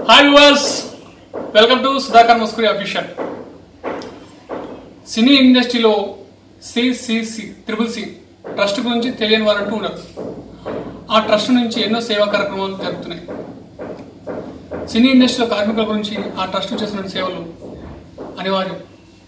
hi viewers welcome to Sudhakar Muskuri official cine ఇండస్ట్రీలో CCC triple C trust గురించి తెలియని వారంటూ ఉండరు ఆ ట్రస్ట్ నుంచి ఎన్నో సేవా కార్యక్రమాలు జరుగుతున్నాయి సినీ ఇండస్ట్రీలో కార్మికుల గురించి ఆ ట్రస్ట్ చేస్తున్న సేవలు అనివార్యం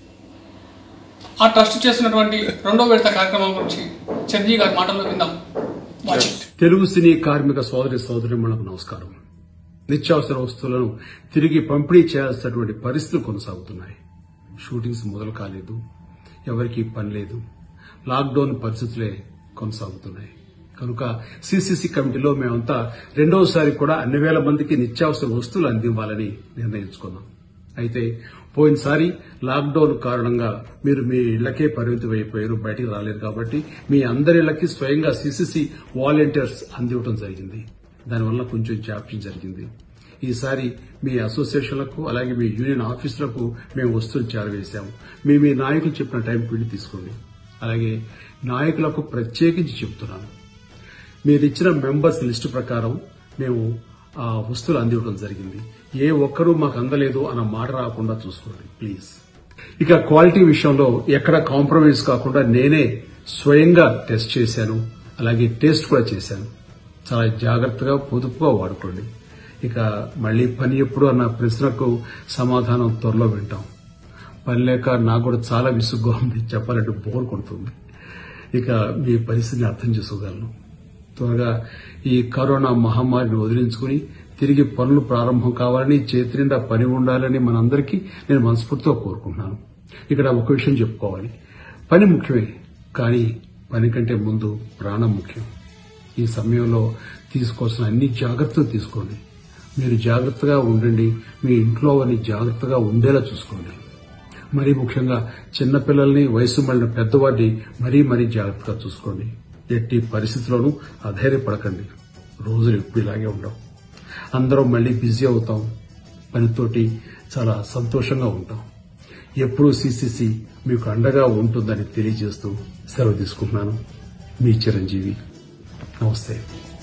ఆ ట్రస్ట్ చేస్తున్నటువంటి రెండో విడత కార్యక్రమం గురించి చిరంజీవి గారి మాటల్లో విందాం వాచ్ ఇట్ తెలుగు సినీ కార్మిక సోదరి సోదరిమణులకు నమస్కారం నిత్యావసర వస్తువులను తిరిగి పంపిణీ చేయాల్సినటువంటి పరిస్థితులు కొనసాగుతున్నాయి షూటింగ్స్ మొదలు కాలేదు ఎవరికీ పని లేదు లాక్డౌన్ పరిస్థితులే కొనసాగుతున్నాయి కనుక సిసిసి కమిటీలో మేమంతా రెండవసారి కూడా అన్ని వేల మందికి నిత్యావసర వస్తువులు అందివ్వాలని నిర్ణయించుకున్నాం అయితే పోయినసారి లాక్డౌన్ కారణంగా మీరు మీ ఇళ్లకే పరిమితం అయిపోయారు బయటికి రాలేరు కాబట్టి మీ అందరి ఇళ్లకి స్వయంగా సిసిసి వాలంటీర్స్ అందివ్వడం జరిగింది దానివల్ల కొంచెం జాప్యం జరిగింది ఈసారి మీ అసోసియేషన్లకు అలాగే మీ యూనియన్ ఆఫీసులకు మేము వస్తువులు చేరవేశాము మీ మీ నాయకులు చెప్పిన టైం పీడి తీసుకోండి అలాగే నాయకులకు ప్రత్యేకించి చెబుతున్నాను మీరు ఇచ్చిన మెంబర్స్ లిస్టు ప్రకారం మేము ఆ వస్తువులు అందివ్వడం జరిగింది ఏ ఒక్కరూ మాకు అందలేదు అన్న మాట రాకుండా చూసుకోండి ప్లీజ్ ఇక క్వాలిటీ విషయంలో ఎక్కడ కాంప్రమైజ్ కాకుండా నేనే స్వయంగా టెస్ట్ చేశాను అలాగే టేస్ట్ కూడా చేశాను చాలా జాగ్రత్తగా పొదుపుగా వాడుకోండి ఇక మళ్ళీ పని ఎప్పుడు అన్న ప్రశ్నకు సమాధానం త్వరలో వింటాం పని లేక నాకు కూడా చాలా విసుగ్గా ఉంది చెప్పాలంటే బోర్ కొడుతుంది ఇక మీ పరిస్థితిని అర్థం చేసుకోగలను త్వరగా ఈ కరోనా మహమ్మారిని వదిలించుకుని తిరిగి పనులు ప్రారంభం కావాలని చేతి నిండా పని ఉండాలని మనందరికీ నేను మనస్ఫూర్తిగా కోరుకుంటున్నాను ఇక్కడ ఒక విషయం చెప్పుకోవాలి పని ముఖ్యమే కానీ పని కంటే ముందు ప్రాణం ముఖ్యం ఈ సమయంలో తీసుకోవాల్సిన అన్ని జాగ్రత్తలు తీసుకోండి మీరు జాగ్రత్తగా ఉండండి మీ ఇంట్లో వారిని జాగ్రత్తగా ఉండేలా చూసుకోండి మరీ ముఖ్యంగా చిన్నపిల్లల్ని వయసు మళ్ళిన పెద్దవారిని మరీ మరీ జాగ్రత్తగా చూసుకోండి ఎట్టి పరిస్థితుల్లోనూ అధైర్యపడకండి రోజులు ఎప్పుడు ఇలాగే ఉండవు అందరం మళ్ళీ బిజీ అవుతాం పనితోటి చాలా సంతోషంగా ఉంటాం ఎప్పుడూ సిసిసి మీకు అండగా ఉంటుందని తెలియజేస్తూ సెలవు తీసుకుంటున్నాను మీ చిరంజీవి నమస్తే